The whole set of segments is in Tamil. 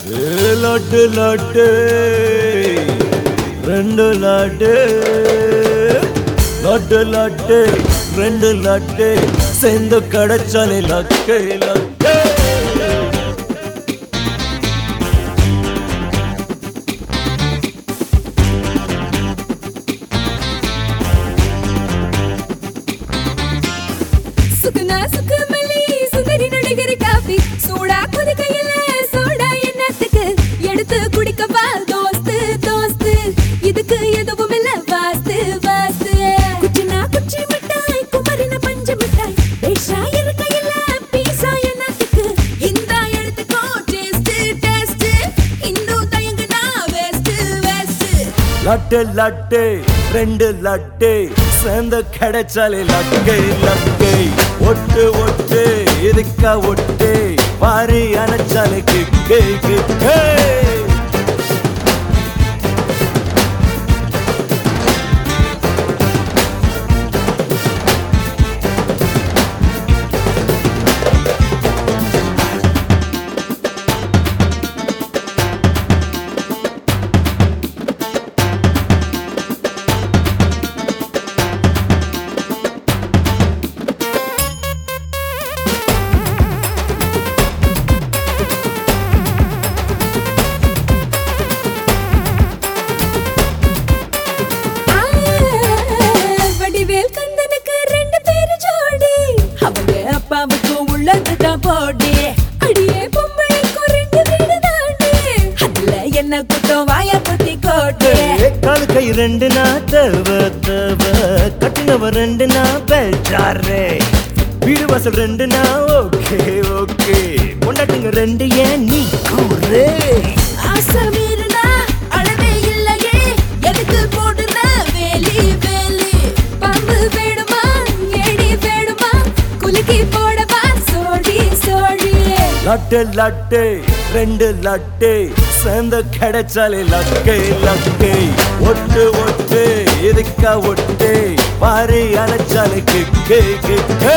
ஏ லட்டு லட்டு ரெண்டு லட்டு லட்டு லட்டு ரெண்டு லட்டு சேர்ந்து கிடைச்சாலே லக்கு லக்கு சுகுணா சுகுமலி சுந்தரி நடிகர் காபி சூடா கொதிக்கையில சோடா என்னத்துக்கு எடுத்து குடிக்கவா தோஸ்து தோஸ்து இதுக்கு எதுவும் இல்ல வாஸ்து வாஸ்து குச்சினா குச்சி மிட்டாய் குமரின பஞ்சு மிட்டாய் பேஷா இருக்கையில பீசா என்னத்துக்கு இந்தா எடுத்துக்கோ டேஸ்ட் டேஸ்ட் இந்து தயங்குனா வேஸ்ட் வேஸ்ட் லட்டு லட்டு ரெண்டு லட்டு சேர்ந்து கிடைச்சாலே லக்கை லக்கை ஒட்டு ஒட்டு இதுக்கா ஒட்டு பாரி அணைச்சாலே கிக்கே கிக்கே வடிவேல் கந்தனுக்கு ரெண்டு பேரு ஜோடி அவங்க அப்பாவுக்கு உள்ளதுதான் போடி அடியே பொம்பளைக்கும் ரெண்டு வீடு தாண்டி அதுல என்ன குத்தம் வாய புத்தி கோட்டு காலு கை ரெண்டு நா தவ தவ கட்டினவ ரெண்டு நா பெஜாரே வீடு வாசல் ரெண்டு நா ஓகே ஓகே கொண்டாட்டுங்க ரெண்டு ஏன் நீ கூறு ஆசை மீறினா அளவே இல்லையே எதுக்கு போடுற வேலி வேலி பாம்பு வேணுமா ஏடி வேணுமா குலுக்கி போடவா சோழி சோழி லட்டு லட்டு ரெண்டு லட்டு சேர்ந்து கிடைச்சாலே லக்கை லக்கை ஒட்டு ஒட்டு இதுக்கா ஒட்டு பாரி அணைச்சாலே கிக்கே கிக்கே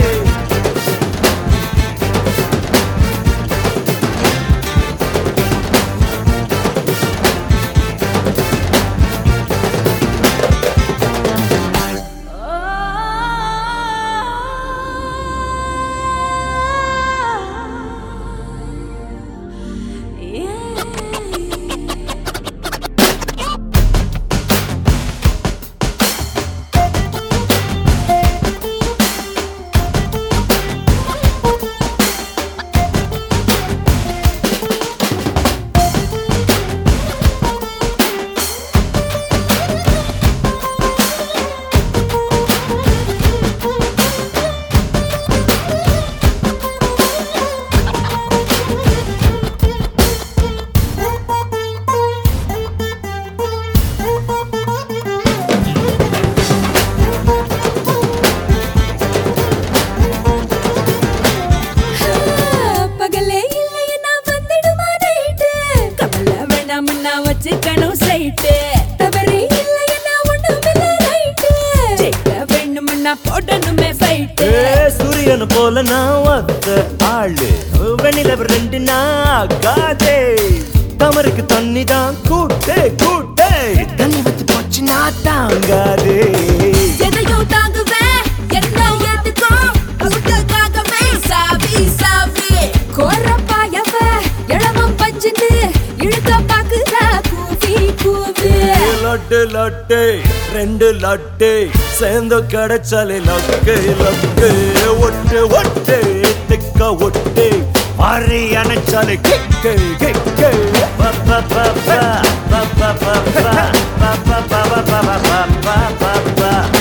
பகலே இல்லையா வந்துடுமா நைட்டு கவலை வேணாம்னா வச்சுக்கணும் சைட்டு தவறே இல்லையா ஒண்ணுமில்ல ரைட்டு ஜெயிக்க வேணும்னா போடணுமே ஃபைட்டு ஏ, சூரியன் போல நான் வந்த ஆளு வெண்ணிலவ ரெண்டு நாகாதே தமருக்கு தண்ணி தான் கூட்டே கூட்டே தண்ணி வச்சு போச்சு நான் தாங்காதே எதையும் தாங்குவேன் என்ன ஏத்துக்கோ கூட்டக்காகவே சாவி சாவி கோரப்பாயவ இளவம் பஞ்சுன்னு இழுக்க பாக்குதா கூவி கூவி லட்டு லட்டு ரெண்டு லட்டு சேர்ந்து கிடைச்சாலே லக்கு லக்கு ஒட்டு ஒட்டு திக்க ஒட்டு மாறி அணைச்சாலே கிக்கு கிக்கு ப ப ப ப ப ப ப ப ப ப ப ப ப ப ப ப